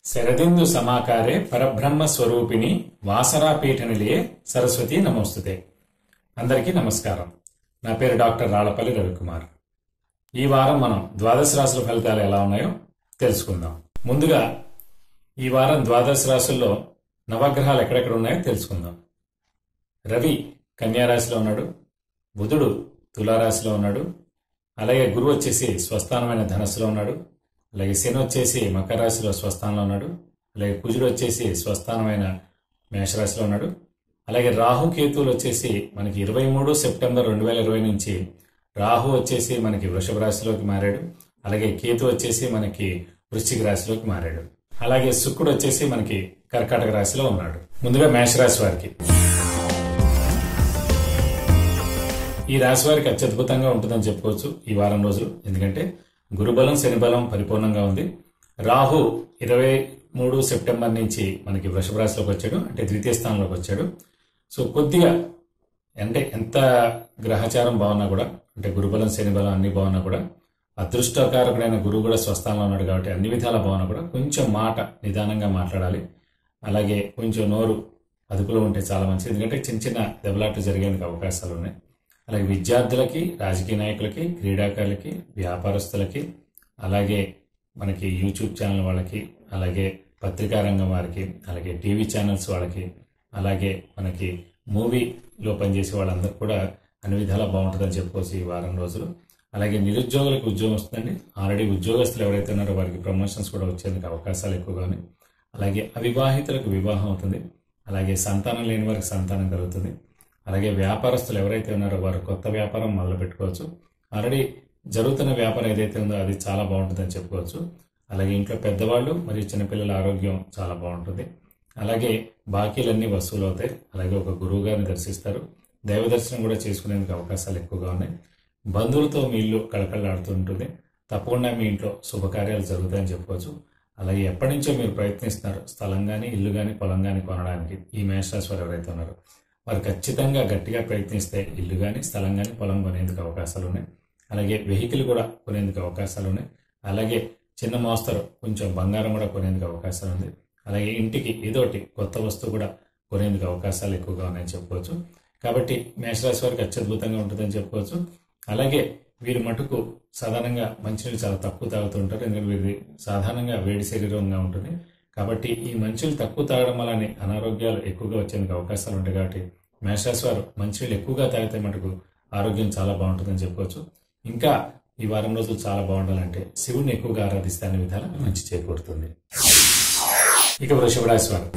శరదిందు సమాకారే పరబ్రహ్మ స్వరూపిణి వాసరాపీఠ నిలయే సరస్వతి నమోస్తుతే అందరికీ నమస్కారం నా పేరు డాక్టర్ రాళ్లపల్లి రవికుమార్ ఈ వారం మనం ద్వాదశ రాశుల ఫలితాలు ఎలా ఉన్నాయో తెలుసుకుందాం ముందుగా ఈ వారం ద్వాదశ రాశుల్లో నవగ్రహాలు ఎక్కడెక్కడ ఉన్నాయో తెలుసుకుందాం రవి కన్యారాశిలో ఉన్నాడు బుధుడు తులారాశిలో ఉన్నాడు అలాగే గురువు వచ్చేసి స్వస్థానమైన ధనస్సులో ఉన్నాడు అలాగే శని వచ్చేసి మకర రాశిలో స్వస్థానంలో ఉన్నాడు అలాగే కుజుడు వచ్చేసి స్వస్థానమైన మేషరాశిలో ఉన్నాడు అలాగే రాహు కేతువులు వచ్చేసి మనకి ఇరవై మూడు సెప్టెంబర్ రెండు వేల ఇరవై నుంచి రాహు వచ్చేసి మనకి వృషభ రాశిలోకి మారాడు అలాగే కేతు వచ్చేసి మనకి వృశ్చిక రాశిలోకి మారాడు అలాగే శుక్రుడు వచ్చేసి మనకి కర్కాటక రాశిలో ఉన్నాడు ముందుగా మేషరాశి వారికి ఈ రాశి వారికి అత్యద్భుతంగా ఉంటుందని చెప్పుకోవచ్చు ఈ వారం రోజులు ఎందుకంటే గురుబలం శనిబలం పరిపూర్ణంగా ఉంది రాహు ఇరవై మూడు సెప్టెంబర్ నుంచి మనకి వృషభ రాశిలోకి వచ్చాడు అంటే ద్వితీయ స్థానంలోకి వచ్చాడు సో కొద్దిగా అంటే ఎంత గ్రహచారం బాగున్నా కూడా అంటే గురుబలం శనిబలం అన్ని బాగున్నా కూడా అదృష్టకారకుడైన గురువు కూడా స్వస్థానంలో ఉన్నాడు కాబట్టి అన్ని విధాల బాగున్నా కూడా కొంచెం మాట నిదానంగా మాట్లాడాలి అలాగే కొంచెం నోరు అదుపులో ఉంటే చాలా మంచిది ఎందుకంటే చిన్న చిన్న దెబ్బలాట్లు జరిగేందుకు అవకాశాలు ఉన్నాయి అలాగే విద్యార్థులకి రాజకీయ నాయకులకి క్రీడాకారులకి వ్యాపారస్తులకి అలాగే మనకి యూట్యూబ్ ఛానల్ వాళ్ళకి అలాగే పత్రికా రంగం వారికి అలాగే టీవీ ఛానల్స్ వాళ్ళకి అలాగే మనకి మూవీలో పనిచేసే వాళ్ళందరూ కూడా అన్ని విధాలా బాగుంటుందని చెప్పుకోవచ్చు ఈ వారం రోజులు అలాగే నిరుద్యోగులకు ఉద్యోగం వస్తుందండి ఆల్రెడీ ఉద్యోగస్తులు ఎవరైతే ఉన్నారో వారికి ప్రమోషన్స్ కూడా వచ్చేందుకు అవకాశాలు ఎక్కువగా ఉన్నాయి అలాగే అవివాహితులకు వివాహం అవుతుంది అలాగే సంతానం లేని వారికి సంతానం కలుగుతుంది అలాగే వ్యాపారస్తులు ఎవరైతే ఉన్నారో వారు కొత్త వ్యాపారం మొదలు పెట్టుకోవచ్చు ఆల్రెడీ జరుగుతున్న వ్యాపారం ఏదైతే ఉందో అది చాలా బాగుంటుందని చెప్పుకోవచ్చు అలాగే ఇంట్లో పెద్దవాళ్ళు మరియు చిన్నపిల్లల ఆరోగ్యం చాలా బాగుంటుంది అలాగే బాకీలన్నీ వసూలు అవుతాయి అలాగే ఒక గురువు గారిని దర్శిస్తారు దైవ దర్శనం కూడా చేసుకునేందుకు అవకాశాలు ఎక్కువగా ఉన్నాయి బంధువులతో మీ ఇల్లు కళకళలాడుతూ ఉంటుంది తప్పకుండా మీ ఇంట్లో శుభకార్యాలు జరుగుతాయని చెప్పుకోవచ్చు అలాగే ఎప్పటి నుంచో మీరు ప్రయత్నిస్తున్నారు స్థలం కానీ ఇల్లు కానీ పొలం కానీ కొనడానికి ఈ మేషరాశి వారు ఎవరైతే ఉన్నారో వారు ఖచ్చితంగా గట్టిగా ప్రయత్నిస్తే ఇల్లు కానీ స్థలం కానీ పొలం కొనేందుకు అవకాశాలు ఉన్నాయి అలాగే వెహికల్ కూడా కొనేందుకు అవకాశాలు ఉన్నాయి అలాగే చిన్న మోస్తరు కొంచెం బంగారం కూడా కొనేందుకు అవకాశాలు ఉంది అలాగే ఇంటికి ఏదోటి కొత్త వస్తువు కూడా కొనేందుకు అవకాశాలు ఎక్కువగా ఉన్నాయని చెప్పుకోవచ్చు కాబట్టి మేషరాశి వారికి అత్యద్భుతంగా ఉంటుందని చెప్పుకోవచ్చు అలాగే వీరి మటుకు సాధారణంగా మంచినీళ్ళు చాలా తక్కువ తాగుతూ ఉంటారు ఎందుకంటే వీరి సాధారణంగా వేడి శరీరంగా ఉంటుంది కాబట్టి ఈ మంచులు తక్కువ తాగడం వల్లనే అనారోగ్యాలు ఎక్కువగా వచ్చేందుకు అవకాశాలు ఉంటాయి కాబట్టి మేషరాశి వారు మంచినీళ్ళు ఎక్కువగా తాగితే మటుకు ఆరోగ్యం చాలా బాగుంటుందని చెప్పుకోవచ్చు ఇంకా ఈ వారం రోజులు చాలా బాగుండాలంటే శివుడిని ఎక్కువగా ఆరాధిస్తే అనే విధాలు మంచి చేకూరుతుంది ఇక వృషభ రాశి వారు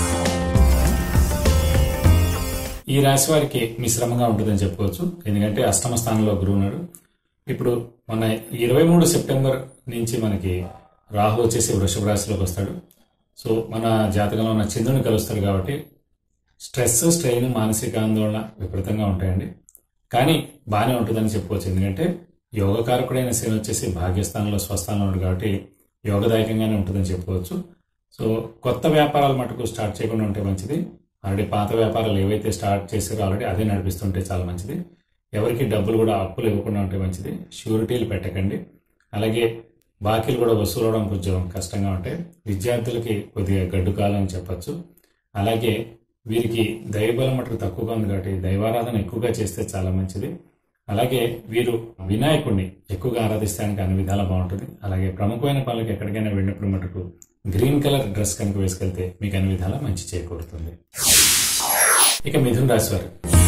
ఈ రాశి వారికి మిశ్రమంగా ఉంటుందని చెప్పుకోవచ్చు ఎందుకంటే అష్టమ స్థానంలో గురువు ఉన్నాడు ఇప్పుడు మన ఇరవై మూడు సెప్టెంబర్ నుంచి మనకి రాహు వచ్చేసి వృషభ రాశిలోకి వస్తాడు సో మన జాతకంలో ఉన్న చంద్రుని కలుస్తాడు కాబట్టి స్ట్రెస్ స్ట్రెయిన్ మానసిక ఆందోళన విపరీతంగా ఉంటాయండి కానీ బాగానే ఉంటుందని చెప్పుకోవచ్చు ఎందుకంటే యోగకారకుడైన శని వచ్చేసి భాగ్యస్థానంలో స్వస్థానంలో ఉంది కాబట్టి యోగదాయకంగానే ఉంటుందని చెప్పుకోవచ్చు సో కొత్త వ్యాపారాలు మటుకు స్టార్ట్ చేయకుండా ఉంటే మంచిది ఆల్రెడీ పాత వ్యాపారాలు ఏవైతే స్టార్ట్ చేసారో ఆల్రెడీ అదే నడిపిస్తుంటే చాలా మంచిది ఎవరికి డబ్బులు కూడా అప్పులు ఇవ్వకుండా ఉంటే మంచిది షూరిటీలు పెట్టకండి అలాగే బాకీలు కూడా వసూలు అవడం కొంచెం కష్టంగా ఉంటాయి విద్యార్థులకి కొద్దిగా గడ్డు కాలం అని చెప్పచ్చు అలాగే వీరికి దైవబలం మటుకు తక్కువగా ఉంది కాబట్టి దైవారాధన ఎక్కువగా చేస్తే చాలా మంచిది అలాగే వీరు వినాయకుడిని ఎక్కువగా ఆరాధిస్తానికి అన్ని విధాలా బాగుంటుంది అలాగే ప్రముఖమైన పనులకు ఎక్కడికైనా వెళ్ళినప్పుడు మటుకు గ్రీన్ కలర్ డ్రెస్ కనుక వేసుకెళ్తే మీకు అన్ని విధాలా మంచి చేకూరుతుంది ఇక మిథున్ రాశి వారు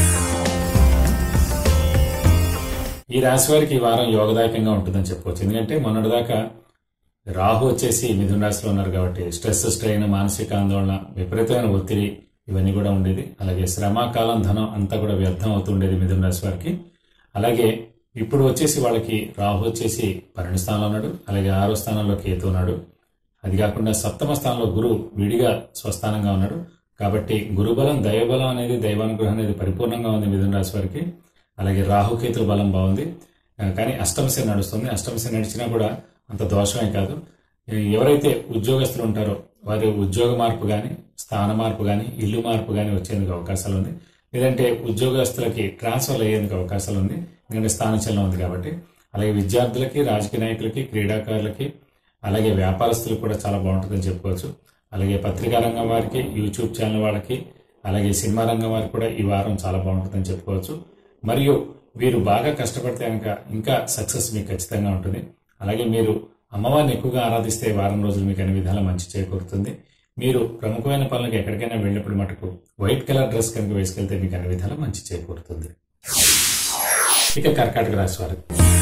ఈ రాశి వారికి ఈ వారం యోగదాయకంగా ఉంటుందని చెప్పవచ్చు ఎందుకంటే మొన్నటిదాకా రాహు వచ్చేసి మిథున రాశిలో ఉన్నారు కాబట్టి స్ట్రెస్ స్ట్రెయిన్ మానసిక ఆందోళన విపరీతమైన ఒత్తిడి ఇవన్నీ కూడా ఉండేది అలాగే శ్రమ కాలం ధనం అంతా కూడా వ్యర్థం అవుతుండేది మిథున రాశి వారికి అలాగే ఇప్పుడు వచ్చేసి వాళ్ళకి రాహు వచ్చేసి పన్నెండు స్థానంలో ఉన్నాడు అలాగే ఆరో స్థానంలో కేతు ఉన్నాడు అది కాకుండా సప్తమ స్థానంలో గురువు విడిగా స్వస్థానంగా ఉన్నాడు కాబట్టి గురుబలం దైవబలం అనేది దైవానుగ్రహం అనేది పరిపూర్ణంగా ఉంది మిథున రాశి వారికి అలాగే రాహుకేతుల బలం బాగుంది కానీ అష్టమశని నడుస్తుంది అష్టమశని నడిచినా కూడా అంత దోషమే కాదు ఎవరైతే ఉద్యోగస్తులు ఉంటారో వారి ఉద్యోగ మార్పు కానీ స్థాన మార్పు కానీ ఇల్లు మార్పు కానీ వచ్చేందుకు అవకాశాలు ఉంది లేదంటే ఉద్యోగస్తులకి ట్రాన్స్ఫర్ అయ్యేందుకు అవకాశాలు ఉంది ఎందుకంటే స్థానచలనం ఉంది కాబట్టి అలాగే విద్యార్థులకి రాజకీయ నాయకులకి క్రీడాకారులకి అలాగే వ్యాపారస్తులు కూడా చాలా బాగుంటుందని చెప్పుకోవచ్చు అలాగే పత్రికా రంగం వారికి యూట్యూబ్ ఛానల్ వాళ్ళకి అలాగే సినిమా రంగం వారికి కూడా ఈ వారం చాలా బాగుంటుందని చెప్పుకోవచ్చు మరియు వీరు బాగా కష్టపడితే కనుక ఇంకా సక్సెస్ మీకు ఖచ్చితంగా ఉంటుంది అలాగే మీరు అమ్మవారిని ఎక్కువగా ఆరాధిస్తే వారం రోజులు మీకు అన్ని విధాలా మంచి చేకూరుతుంది మీరు ప్రముఖమైన పనులకు ఎక్కడికైనా వెళ్ళినప్పుడు మటుకు వైట్ కలర్ డ్రెస్ కనుక వేసుకెళ్తే మీకు అన్ని విధాలా మంచి చేకూరుతుంది ఇక కర్కాటక రాశి వారు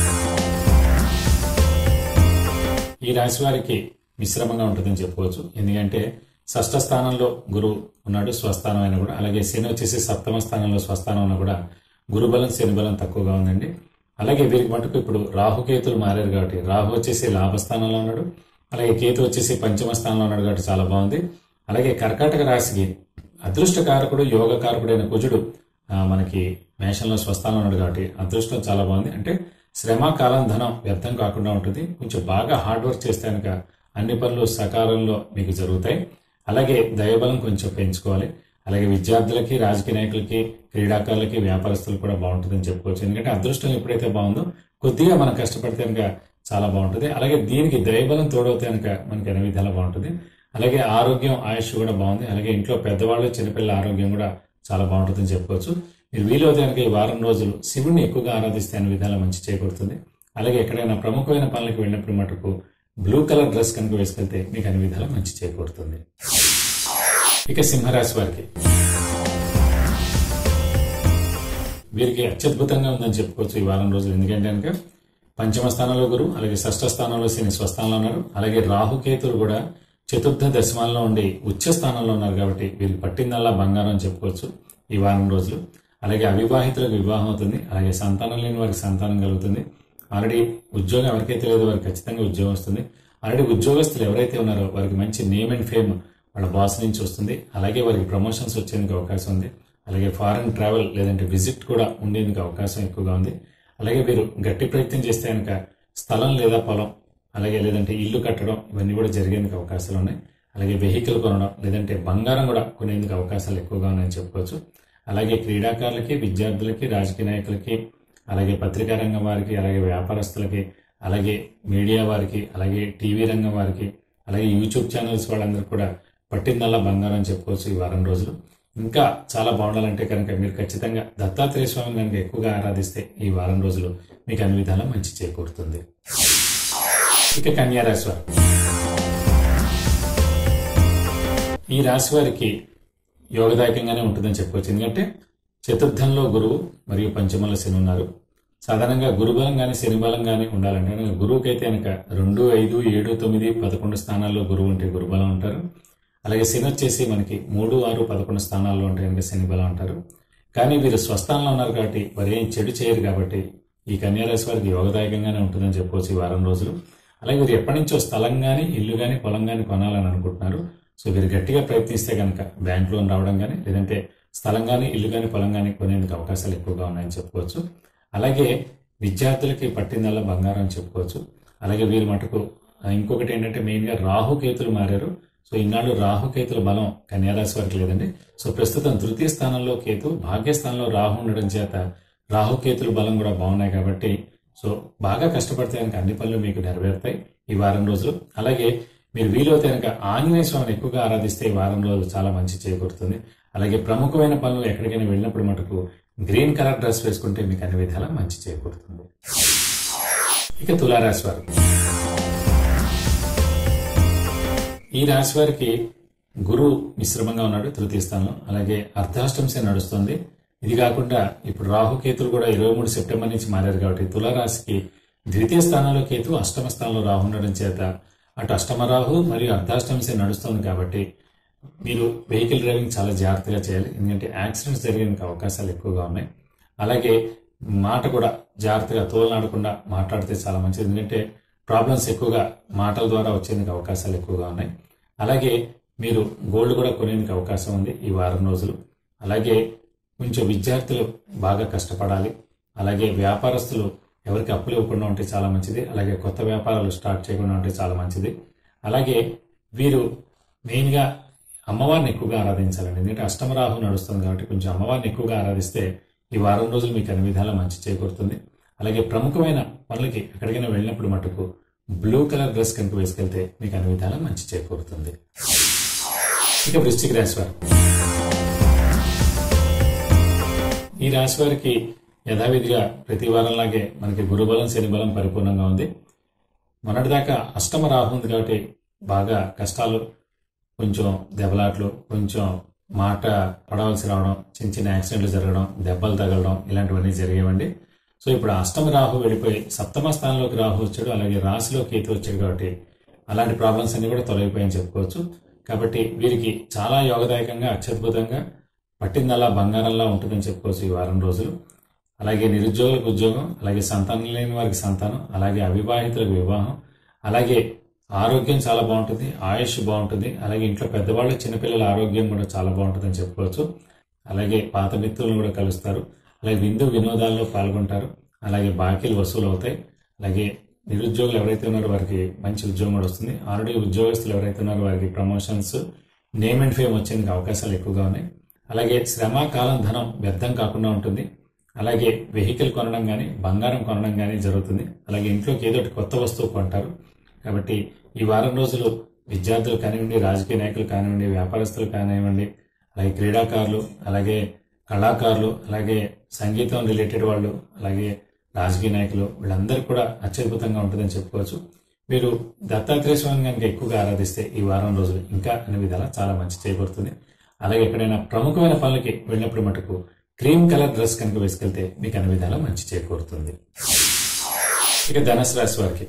ఈ రాశి వారికి మిశ్రమంగా ఉంటుందని చెప్పుకోవచ్చు ఎందుకంటే షష్ఠ స్థానంలో గురువు ఉన్నాడు స్వస్థానం అయినా కూడా అలాగే శని వచ్చేసి సప్తమ స్థానంలో స్వస్థానం ఉన్నా కూడా గురుబలం శని బలం తక్కువగా ఉందండి అలాగే వీరికి మటుకు ఇప్పుడు రాహుకేతులు మారారు కాబట్టి రాహు వచ్చేసి లాభస్థానంలో ఉన్నాడు అలాగే కేతు వచ్చేసి పంచమ స్థానంలో ఉన్నాడు కాబట్టి చాలా బాగుంది అలాగే కర్కాటక రాశికి అదృష్టకారకుడు యోగకారకుడైన కుజుడు ఆ, మనకి మేషంలో స్వస్థానంలో ఉన్నాడు కాబట్టి అదృష్టం చాలా బాగుంది అంటే శ్రమ కాలం ధనం వ్యర్థం కాకుండా ఉంటుంది కొంచెం బాగా హార్డ్ వర్క్ చేస్తే కనుక అన్ని పనులు సకాలంలో మీకు జరుగుతాయి అలాగే దైవబలం కొంచెం పెంచుకోవాలి అలాగే విద్యార్థులకి రాజకీయ నాయకులకి క్రీడాకారులకి వ్యాపారస్తులు కూడా బాగుంటుందని చెప్పుకోవచ్చు ఎందుకంటే అదృష్టం ఎప్పుడైతే బాగుందో కొద్దిగా మనం కష్టపడితే కనుక చాలా బాగుంటుంది అలాగే దీనికి దైవబలం తోడవుతే కనుక మనకి అన్ని విధాలా బాగుంటుంది అలాగే ఆరోగ్యం ఆయుష్ కూడా బాగుంది అలాగే ఇంట్లో పెద్దవాళ్ళు చిన్నపిల్లల ఆరోగ్యం కూడా చాలా బాగుంటుందని చెప్పుకోవచ్చు మీరు వీలవుతే కనుక ఈ వారం రోజులు శివుడిని ఎక్కువగా ఆరాధిస్తే అనే విధాలా మంచి చేకూరుతుంది అలాగే ఎక్కడైనా ప్రముఖమైన పనులకు వెళ్ళినప్పుడు మటుకు బ్లూ కలర్ డ్రెస్ కనుక వేసుకెళ్తే మీకు అన్ని విధాలా మంచి చేకూరుతుంది ఇక సింహరాశి వారికి వీరికి అత్యద్భుతంగా ఉందని చెప్పుకోవచ్చు ఈ వారం రోజులు ఎందుకంటే కనుక పంచమ స్థానంలో గురు అలాగే షష్ఠ స్థానంలో శని స్వస్థానంలో ఉన్నారు అలాగే రాహుకేతులు కూడా చతుర్థ దశమాల్లో ఉండి ఉచ్చ స్థానంలో ఉన్నారు కాబట్టి వీరికి పట్టిందల్లా బంగారం అని చెప్పుకోవచ్చు ఈ వారం రోజులు అలాగే అవివాహితులకు వివాహం అవుతుంది అలాగే సంతానం లేని వారికి సంతానం కలుగుతుంది ఆల్రెడీ ఉద్యోగం ఎవరికైతే లేదో వారికి ఖచ్చితంగా ఉద్యోగం వస్తుంది ఆల్రెడీ ఉద్యోగస్తులు ఎవరైతే ఉన్నారో వారికి మంచి నేమ్ అండ్ ఫేమ్ వాళ్ళ బాస్ నుంచి వస్తుంది అలాగే వారికి ప్రమోషన్స్ వచ్చేందుకు అవకాశం ఉంది అలాగే ఫారెన్ ట్రావెల్ లేదంటే విజిట్ కూడా ఉండేందుకు అవకాశం ఎక్కువగా ఉంది అలాగే వీరు గట్టి ప్రయత్నం చేస్తే కనుక స్థలం లేదా పొలం అలాగే లేదంటే ఇల్లు కట్టడం ఇవన్నీ కూడా జరిగేందుకు అవకాశాలు ఉన్నాయి అలాగే వెహికల్ కొనడం లేదంటే బంగారం కూడా కొనేందుకు అవకాశాలు ఎక్కువగా ఉన్నాయని చెప్పుకోవచ్చు అలాగే క్రీడాకారులకి విద్యార్థులకి రాజకీయ నాయకులకి అలాగే పత్రికా రంగం వారికి అలాగే వ్యాపారస్తులకి అలాగే మీడియా వారికి అలాగే టీవీ రంగం వారికి అలాగే యూట్యూబ్ ఛానల్స్ వాళ్ళందరూ కూడా పట్టిందల్లా బంగారం అని చెప్పుకోవచ్చు ఈ వారం రోజులు ఇంకా చాలా బాగుండాలంటే కనుక మీరు ఖచ్చితంగా దత్తాత్రేయ స్వామిని కనుక ఎక్కువగా ఆరాధిస్తే ఈ వారం రోజులు మీకు అన్ని విధాలా మంచి చేకూరుతుంది ఇక కన్యా రాశి వారు ఈ రాశి వారికి యోగదాయకంగానే ఉంటుందని చెప్పుకోవచ్చు ఎందుకంటే చతుర్థంలో గురువు మరియు పంచమంలో శని ఉన్నారు సాధారణంగా గురుబలం కానీ శని బలం కానీ ఉండాలంటే కనుక గురువుకి అయితే కనుక రెండు ఐదు ఏడు తొమ్మిది పదకొండు స్థానాల్లో గురువు ఉంటే గురుబలం ఉంటారు అలాగే శని వచ్చేసి మనకి మూడు ఆరు పదకొండు స్థానాల్లో ఉంటే కనుక శని బలం అంటారు కానీ వీరు స్వస్థానంలో ఉన్నారు కాబట్టి వారు ఏం చెడు చేయరు కాబట్టి ఈ కన్యారాశి వారికి యోగదాయకంగానే ఉంటుందని చెప్పుకోవచ్చు ఈ వారం రోజులు అలాగే వీరు ఎప్పటి నుంచో స్థలం కానీ ఇల్లు కానీ పొలం కానీ కొనాలని అనుకుంటున్నారు సో వీరు గట్టిగా ప్రయత్నిస్తే కనుక బ్యాంక్ లోన్ రావడం కానీ లేదంటే స్థలం కానీ ఇల్లు కానీ పొలం కానీ కొనేందుకు అవకాశాలు ఎక్కువగా ఉన్నాయని చెప్పుకోవచ్చు అలాగే విద్యార్థులకి పట్టిందల్లా బంగారం అని చెప్పుకోవచ్చు అలాగే వీరు మటుకు ఆ, ఇంకొకటి ఏంటంటే మెయిన్గా రాహుకేతులు మారారు సో ఇన్నాళ్ళు రాహుకేతుల బలం కన్యారాశి వారికి లేదండి సో ప్రస్తుతం తృతీయ స్థానంలో కేతు భాగ్యస్థానంలో రాహు ఉండడం చేత రాహుకేతుల బలం కూడా బాగున్నాయి కాబట్టి సో బాగా కష్టపడితే కనుక అన్ని పనులు మీకు నెరవేరుతాయి ఈ వారం రోజులు అలాగే మీరు వీలైతే కనుక ఆంజనేయ స్వామిని ఎక్కువగా ఆరాధిస్తే ఈ వారం రోజులు చాలా మంచి చేకూరుతుంది అలాగే ప్రముఖమైన పనులు ఎక్కడికైనా వెళ్ళినప్పుడు మటుకు గ్రీన్ కలర్ డ్రెస్ వేసుకుంటే మీకు అన్ని విధాలా మంచి చేకూరుతుంది ఇక తులారాశి వారు ఈ రాశి వారికి గురు మిశ్రమంగా ఉన్నాడు తృతీయ స్థానంలో అలాగే అర్ధాష్టంశ నడుస్తుంది ఇది కాకుండా ఇప్పుడు రాహుకేతులు కూడా ఇరవై మూడు సెప్టెంబర్ నుంచి మారారు కాబట్టి తులారాశికి ద్వితీయ స్థానంలో కేతు అష్టమ స్థానంలో రాహు ఉండడం చేత అటు అష్టమ రాహు మరియు అర్ధాష్టంశ నడుస్తుంది కాబట్టి మీరు వెహికల్ డ్రైవింగ్ చాలా జాగ్రత్తగా చేయాలి ఎందుకంటే యాక్సిడెంట్స్ జరిగేందుకు అవకాశాలు ఎక్కువగా ఉన్నాయి అలాగే మాట కూడా జాగ్రత్తగా తోలనాడకుండా మాట్లాడితే చాలా మంచిది ఎందుకంటే ప్రాబ్లమ్స్ ఎక్కువగా మాటల ద్వారా వచ్చేందుకు అవకాశాలు ఎక్కువగా ఉన్నాయి అలాగే మీరు గోల్డ్ కూడా కొనేందుకు అవకాశం ఉంది ఈ వారం రోజులు అలాగే కొంచెం విద్యార్థులు బాగా కష్టపడాలి అలాగే వ్యాపారస్తులు ఎవరికి అప్పులు ఇవ్వకుండా ఉంటే చాలా మంచిది అలాగే కొత్త వ్యాపారాలు స్టార్ట్ చేయకుండా ఉంటే చాలా మంచిది అలాగే వీరు మెయిన్గా అమ్మవారిని ఎక్కువగా ఆరాధించాలండి ఎందుకంటే అష్టమరాహు నడుస్తుంది కాబట్టి కొంచెం అమ్మవారిని ఎక్కువగా ఆరాధిస్తే ఈ వారం రోజులు మీకు అన్ని విధాలా మంచి చేకూరుతుంది అలాగే ప్రముఖమైన పనులకి ఎక్కడికైనా వెళ్ళినప్పుడు మటుకు బ్లూ కలర్ డ్రెస్ కనుక వేసుకెళ్తే మీకు అన్ని విధాలా మంచి చేకూరుతుంది ఇక వృశ్చిక రాశి వారు ఈ రాశి వారికి యథావిధిగా ప్రతి వారంలాగే మనకి గురుబలం శని బలం పరిపూర్ణంగా ఉంది మొన్నటిదాకా అష్టమ రాహు ఉంది కాబట్టి బాగా కష్టాలు కొంచెం దెబ్బలాట్లు కొంచెం మాట పడవలసి రావడం చిన్న చిన్న యాక్సిడెంట్లు జరగడం దెబ్బలు తగలడం ఇలాంటివన్నీ జరిగేవండి సో ఇప్పుడు అష్టమ రాహు వెళ్ళిపోయి సప్తమ స్థానంలోకి రాహు వచ్చాడు అలాగే రాశిలో కేతు వచ్చాడు కాబట్టి అలాంటి ప్రాబ్లమ్స్ అన్ని కూడా తొలగిపోయాయని చెప్పుకోవచ్చు కాబట్టి వీరికి చాలా యోగదాయకంగా అత్యద్భుతంగా పట్టిందల్లా బంగారంలా ఉంటుందని చెప్పుకోవచ్చు ఈ వారం రోజులు అలాగే నిరుద్యోగులకు ఉద్యోగం అలాగే సంతానం లేని వారికి సంతానం అలాగే అవివాహితులకు వివాహం అలాగే ఆరోగ్యం చాలా బాగుంటుంది ఆయుష్ బాగుంటుంది అలాగే ఇంట్లో పెద్దవాళ్ళు చిన్నపిల్లల ఆరోగ్యం కూడా చాలా బాగుంటుందని చెప్పుకోవచ్చు అలాగే పాత మిత్రులను కూడా కలుస్తారు అలాగే విందు వినోదాల్లో పాల్గొంటారు అలాగే బాకీలు వసూలు అవుతాయి అలాగే నిరుద్యోగులు ఎవరైతే ఉన్నారో వారికి మంచి ఉద్యోగం కూడా వస్తుంది ఆల్రెడీ ఉద్యోగస్తులు ఎవరైతే ఉన్నారో వారికి ప్రమోషన్స్ నేమ్ అండ్ ఫేమ్ వచ్చేందుకు అవకాశాలు ఎక్కువగా ఉన్నాయి అలాగే శ్రమ కాలం ధనం వ్యర్థం కాకుండా ఉంటుంది అలాగే వెహికల్ కొనడం కానీ బంగారం కొనడం కానీ జరుగుతుంది అలాగే ఇంట్లోకి ఏదో ఒకటి కొత్త వస్తువు కొంటారు కాబట్టి ఈ వారం రోజులు విద్యార్థులు కానివ్వండి రాజకీయ నాయకులు కానివ్వండి వ్యాపారస్తులు కానివ్వండి అలాగే క్రీడాకారులు అలాగే కళాకారులు అలాగే సంగీతం రిలేటెడ్ వాళ్ళు అలాగే రాజకీయ నాయకులు వీళ్ళందరూ కూడా అత్యద్భుతంగా ఉంటుందని చెప్పుకోవచ్చు మీరు దత్తాత్రేయ స్వామిని కనుక ఎక్కువగా ఆరాధిస్తే ఈ వారం రోజులు ఇంకా అన్ని విధాలా చాలా మంచి చేయబడుతుంది అలాగే ఎక్కడైనా ప్రముఖమైన పనులకి వెళ్ళినప్పుడు మటుకు క్రీమ్ కలర్ డ్రెస్ కనుక వేసుకెళ్తే మీకు అన్ని విధాలా మంచి చేకూరుతుంది ఇక ధనుసు రాశి వారికి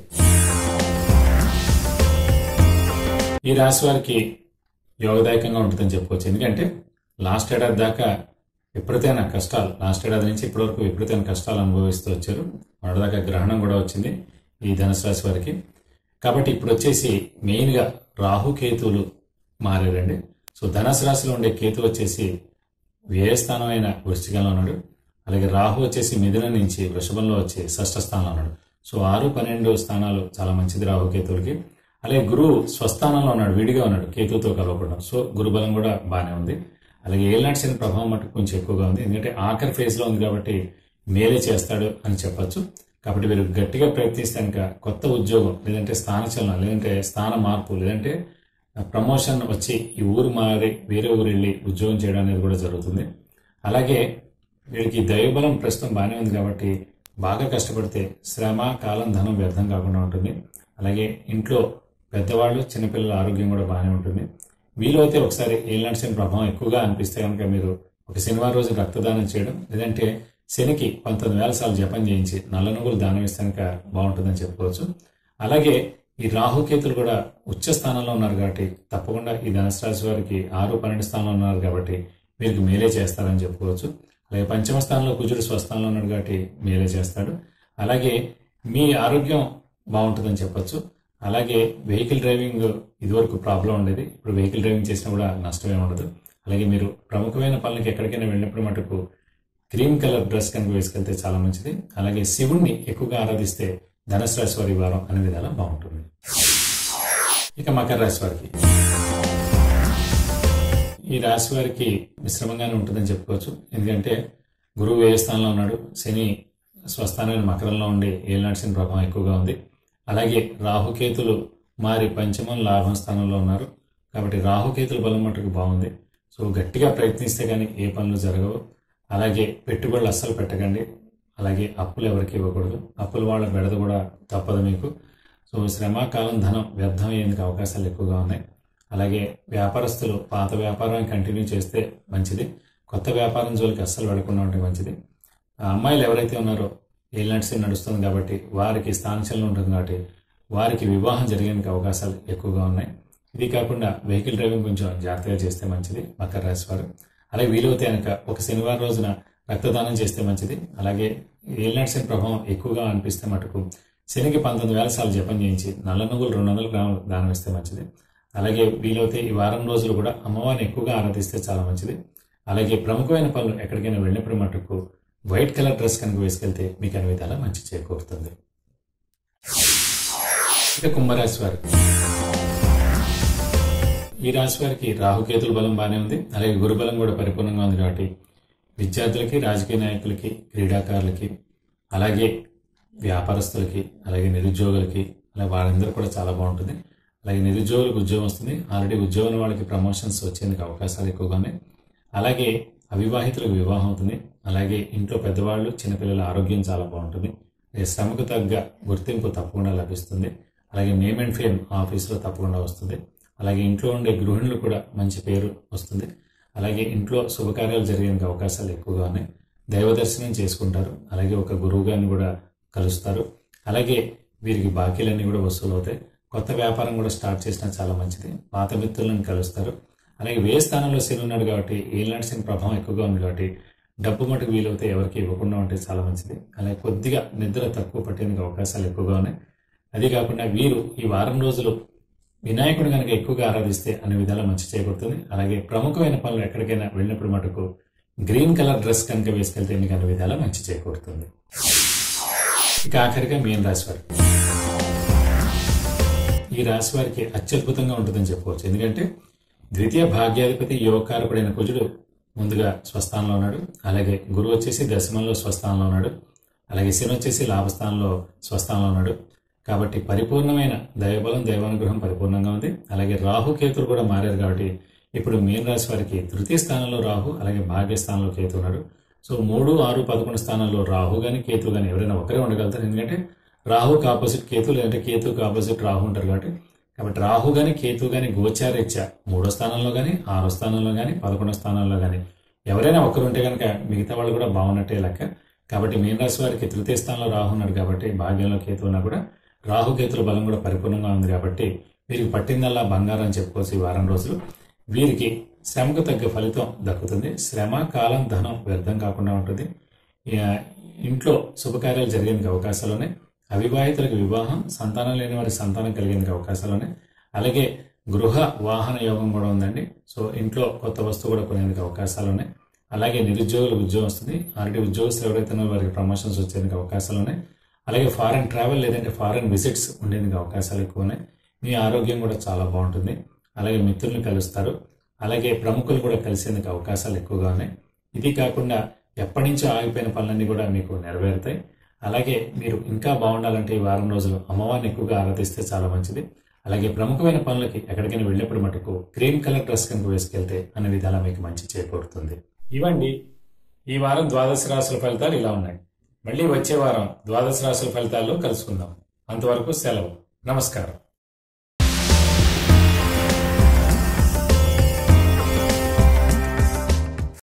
ఈ రాశి వారికి యోగదాయకంగా ఉంటుందని చెప్పుకోవచ్చు ఎందుకంటే లాస్ట్ ఏడాది దాకా విపరీతమైన కష్టాలు లాస్ట్ ఏడాది నుంచి ఇప్పటి వరకు విపరీతమైన కష్టాలు అనుభవిస్తూ వచ్చారు మొన్నటిదాకా గ్రహణం కూడా వచ్చింది ఈ ధనుసు రాశి వారికి కాబట్టి ఇప్పుడు వచ్చేసి మెయిన్గా రాహు కేతువులు మారారండి సో ధనుసు రాశిలో ఉండే కేతు వచ్చేసి వ్యయస్థానం అయిన వృశ్చికంలో ఉన్నాడు అలాగే రాహు వచ్చేసి మిథునం నుంచి వృషభంలో వచ్చి షష్ఠ స్థానంలో ఉన్నాడు సో ఆరు పన్నెండు స్థానాలు చాలా మంచిది రాహు కేతువులకి అలాగే గురువు స్వస్థానంలో ఉన్నాడు విడిగా ఉన్నాడు కేతువుతో కలవకుండా సో గురుబలం కూడా బాగానే ఉంది అలాగే ఏళ్ళనాటి శని ప్రభావం మటుకు కొంచెం ఎక్కువగా ఉంది ఎందుకంటే ఆఖరి ఫేజ్ లో ఉంది కాబట్టి మేలే చేస్తాడు అని చెప్పొచ్చు కాబట్టి వీరు గట్టిగా ప్రయత్నిస్తే కనుక కొత్త ఉద్యోగం లేదంటే స్థానచలనం లేదంటే స్థాన మార్పు లేదంటే ప్రమోషన్ వచ్చి ఈ ఊరు మారి వేరే ఊరు వెళ్ళి ఉద్యోగం చేయడం అనేది కూడా జరుగుతుంది అలాగే వీడికి దైవబలం ప్రస్తుతం బాగానే ఉంది కాబట్టి బాగా కష్టపడితే శ్రమ కాలం ధనం వ్యర్థం కాకుండా ఉంటుంది అలాగే ఇంట్లో పెద్దవాళ్ళు చిన్నపిల్లల ఆరోగ్యం కూడా బాగానే ఉంటుంది వీలైతే ఒకసారి ఏళ్ళనాటి శని ప్రభావం ఎక్కువగా అనిపిస్తే కనుక మీరు ఒక శనివారం రోజు రక్తదానం చేయడం లేదంటే శనికి పంతొమ్మిది వేల సార్లు జపం చేయించి నల్ల నువ్వులు దానం ఇస్తే కనుక బాగుంటుందని చెప్పుకోవచ్చు అలాగే ఈ రాహుకేతులు కూడా ఉచ్చ స్థానంలో ఉన్నారు కాబట్టి తప్పకుండా ఈ ధనుసు రాశి వారికి ఆరు పన్నెండు స్థానంలో ఉన్నారు కాబట్టి వీరికి మేలే చేస్తారని చెప్పుకోవచ్చు అలాగే పంచమ స్థానంలో కుజుడు స్వస్థానంలో ఉన్నాడు కాబట్టి మేలే చేస్తాడు అలాగే మీ ఆరోగ్యం బాగుంటుందని చెప్పొచ్చు అలాగే వెహికల్ డ్రైవింగ్ ఇదివరకు ప్రాబ్లం ఉండేది ఇప్పుడు వెహికల్ డ్రైవింగ్ చేసినా కూడా నష్టమే ఉండదు అలాగే మీరు ప్రముఖమైన పనులకి ఎక్కడికైనా వెళ్ళినప్పుడు మటుకు క్రీమ్ కలర్ డ్రెస్ కనుక వేసుకెళ్తే చాలా మంచిది అలాగే శివుణ్ణి ఎక్కువగా ఆరాధిస్తే ధనుసు రాశి వారి వారం అనే విధాలా బాగుంటుంది ఇక మకర రాశి వారికి ఈ రాశి వారికి మిశ్రమంగానే ఉంటుందని చెప్పుకోవచ్చు ఎందుకంటే గురువు ఏ స్థానంలో ఉన్నాడు శని స్వస్థానమైన మకరంలో ఉండి ఏళ్ళనాటి శని ప్రభావం ఎక్కువగా ఉంది అలాగే రాహుకేతులు మారి పంచమం లాభం స్థానంలో ఉన్నారు కాబట్టి రాహుకేతుల బలం మటుకు బాగుంది సో గట్టిగా ప్రయత్నిస్తే కానీ ఏ పనులు జరగవు అలాగే పెట్టుబడులు అస్సలు పెట్టకండి అలాగే అప్పులు ఎవరికి ఇవ్వకూడదు అప్పుల వాళ్ళ బెడద కూడా తప్పదు మీకు సో శ్రమ కాలం ధనం వ్యర్థం అయ్యేందుకు అవకాశాలు ఎక్కువగా ఉన్నాయి అలాగే వ్యాపారస్తులు పాత వ్యాపారాన్ని కంటిన్యూ చేస్తే మంచిది కొత్త వ్యాపారం జోలికి అస్సలు వెళ్లకుండా ఉంటే మంచిది ఆ అమ్మాయిలు ఎవరైతే ఉన్నారో ఏళ్ళనాటి శని నడుస్తుంది కాబట్టి వారికి స్థానచలనం ఉంటుంది కాబట్టి వారికి వివాహం జరిగేందుకు అవకాశాలు ఎక్కువగా ఉన్నాయి ఇది కాకుండా వెహికల్ డ్రైవింగ్ కొంచెం జాగ్రత్తగా చేస్తే మంచిది మకర రాశి వారు అలాగే వీలైతే కనుక ఒక శనివారం రోజున రక్తదానం చేస్తే మంచిది అలాగే ఏళ్ళనాటి శని ప్రభావం ఎక్కువగా అనిపిస్తే మటుకు శనికి పంతొమ్మిది వేల సార్లు జపం చేయించి నల్ల నువ్వులు రెండు వందల గ్రాములు దానం ఇస్తే మంచిది అలాగే వీలైతే ఈ వారం రోజులు కూడా అమ్మవారిని ఎక్కువగా ఆరాధిస్తే చాలా మంచిది అలాగే ప్రముఖమైన పనులు ఎక్కడికైనా వెళ్ళినప్పుడు మటుకు వైట్ కలర్ డ్రెస్ కనుక వేసుకెళ్తే మీకు అన్ని విధాలా మంచి చేకూరుతుంది ఇక కుంభరాశి వారు ఈ రాశి వారికి రాహుకేతుల బలం బాగానే ఉంది అలాగే గురుబలం కూడా పరిపూర్ణంగా ఉంది కాబట్టి విద్యార్థులకి రాజకీయ నాయకులకి క్రీడాకారులకి అలాగే వ్యాపారస్తులకి అలాగే నిరుద్యోగులకి అలాగే వారందరూ కూడా చాలా బాగుంటుంది అలాగే నిరుద్యోగులకు ఉద్యోగం వస్తుంది ఆల్రెడీ ఉద్యోగం వాళ్ళకి ప్రమోషన్స్ వచ్చేందుకు అవకాశాలు ఎక్కువగా ఉన్నాయి అలాగే అవివాహితులకు వివాహం అవుతుంది అలాగే ఇంట్లో పెద్దవాళ్ళు చిన్నపిల్లల ఆరోగ్యం చాలా బాగుంటుంది అలాగే శ్రమకు తగ్గ గుర్తింపు తప్పకుండా లభిస్తుంది అలాగే నేమ్ అండ్ ఫేమ్ ఆఫీసులో తప్పకుండా వస్తుంది అలాగే ఇంట్లో ఉండే గృహిణులు కూడా మంచి పేరు వస్తుంది అలాగే ఇంట్లో శుభకార్యాలు జరిగేందుకు అవకాశాలు ఎక్కువగా ఉన్నాయి దైవ దర్శనం చేసుకుంటారు అలాగే ఒక గురువు గారిని కూడా కలుస్తారు అలాగే వీరికి బాకీలన్నీ కూడా వసూలు అవుతాయి కొత్త వ్యాపారం కూడా స్టార్ట్ చేసినా చాలా మంచిది పాత మిత్రులను కలుస్తారు అలాగే వే స్థానంలో శని ఉన్నాడు కాబట్టి ఏలాంటి శని ప్రభావం ఎక్కువగా ఉంది కాబట్టి డబ్బు మటుకు వీలవుతే ఎవరికి ఇవ్వకుండా ఉంటే చాలా మంచిది అలాగే కొద్దిగా నిద్ర తక్కువ పట్టేందుకు అవకాశాలు ఎక్కువగా ఉన్నాయి అది కాకుండా వీరు ఈ వారం రోజులు వినాయకుడు కనుక ఎక్కువగా ఆరాధిస్తే అన్ని విధాలా మంచి చేయబడుతుంది అలాగే ప్రముఖమైన పనులు ఎక్కడికైనా వెళ్ళినప్పుడు మటుకు గ్రీన్ కలర్ డ్రెస్ కనుక వేసుకెళ్తే మీకు అన్ని విధాలా మంచి చేకూరుతుంది ఇక ఆఖరిగా మీన రాశి వారు ఈ రాశి వారికి అత్యద్భుతంగా ఉంటుందని చెప్పవచ్చు ఎందుకంటే ద్వితీయ భాగ్యాధిపతి యోగకారకుడైన కుజుడు ముందుగా స్వస్థానంలో ఉన్నాడు అలాగే గురువు వచ్చేసి దశమంలో స్వస్థానంలో ఉన్నాడు అలాగే శని వచ్చేసి లాభస్థానంలో స్వస్థానంలో ఉన్నాడు కాబట్టి పరిపూర్ణమైన దైవబలం దైవానుగ్రహం పరిపూర్ణంగా ఉంది అలాగే రాహు కేతులు కూడా మారారు కాబట్టి ఇప్పుడు మీన రాశి వారికి తృతీయ స్థానంలో రాహు అలాగే భాగ్య స్థానంలో కేతు ఉన్నాడు సో మూడు ఆరు పదకొండు స్థానాల్లో రాహు కానీ కేతు కానీ ఎవరైనా ఒకరే ఉండగలుగుతారు ఎందుకంటే రాహుకి ఆపోజిట్ కేతు లేదంటే కేతుకి ఆపోజిట్ రాహు ఉంటారు కాబట్టి కాబట్టి రాహు కానీ కేతు కానీ గోచారీత్యా మూడో స్థానంలో కానీ ఆరో స్థానంలో కానీ పదకొండో స్థానంలో కానీ ఎవరైనా ఒకరు ఉంటే కనుక మిగతా వాళ్ళు కూడా బాగున్నట్టే లెక్క కాబట్టి మీన రాశి వారికి తృతీయ స్థానంలో రాహు ఉన్నాడు కాబట్టి భాగ్యంలో కేతు ఉన్నా కూడా రాహు కేతుల బలం కూడా పరిపూర్ణంగా ఉంది కాబట్టి వీరికి పట్టిందల్లా బంగారం అని చెప్పుకోవచ్చు ఈ వారం రోజులు వీరికి శ్రమకు తగ్గ ఫలితం దక్కుతుంది శ్రమ కాలం ధనం వ్యర్థం కాకుండా ఉంటుంది ఇక ఇంట్లో శుభకార్యాలు జరిగేందుకు అవకాశాలు ఉన్నాయి అవివాహితులకు వివాహం సంతానం లేని వారి సంతానం కలిగేందుకు అవకాశాలు ఉన్నాయి అలాగే గృహ వాహన యోగం కూడా ఉందండి సో ఇంట్లో కొత్త వస్తువు కూడా కొనేందుకు అవకాశాలు ఉన్నాయి అలాగే నిరుద్యోగులకు ఉద్యోగం వస్తుంది ఆల్రెడీ ఉద్యోగస్తులు ఎవరైతే ఉన్నారో వారికి ప్రమోషన్స్ వచ్చేందుకు అవకాశాలు ఉన్నాయి అలాగే ఫారెన్ ట్రావెల్ లేదంటే ఫారెన్ విజిట్స్ ఉండేందుకు అవకాశాలు ఎక్కువ ఉన్నాయి మీ ఆరోగ్యం కూడా చాలా బాగుంటుంది అలాగే మిత్రుల్ని కలుస్తారు అలాగే ప్రముఖులు కూడా కలిసేందుకు అవకాశాలు ఎక్కువగా ఉన్నాయి ఇది కాకుండా ఎప్పటి నుంచో ఆగిపోయిన పనులన్నీ కూడా మీకు నెరవేరుతాయి అలాగే మీరు ఇంకా బాగుండాలంటే ఈ వారం రోజులు అమ్మవారిని ఎక్కువగా ఆరాధిస్తే చాలా మంచిది అలాగే ప్రముఖమైన పనులకి ఎక్కడికైనా వెళ్ళినప్పుడు మటుకు క్రీమ్ కలర్ డ్రెస్ కనుక వేసుకెళ్తే అనే విధాలా మీకు మంచి చేకూరుతుంది ఇవండి ఈ వారం ద్వాదశ రాశుల ఫలితాలు ఇలా ఉన్నాయి మళ్ళీ వచ్చే వారం ద్వాదశ రాశుల ఫలితాల్లో కలుసుకుందాం అంతవరకు సెలవు నమస్కారం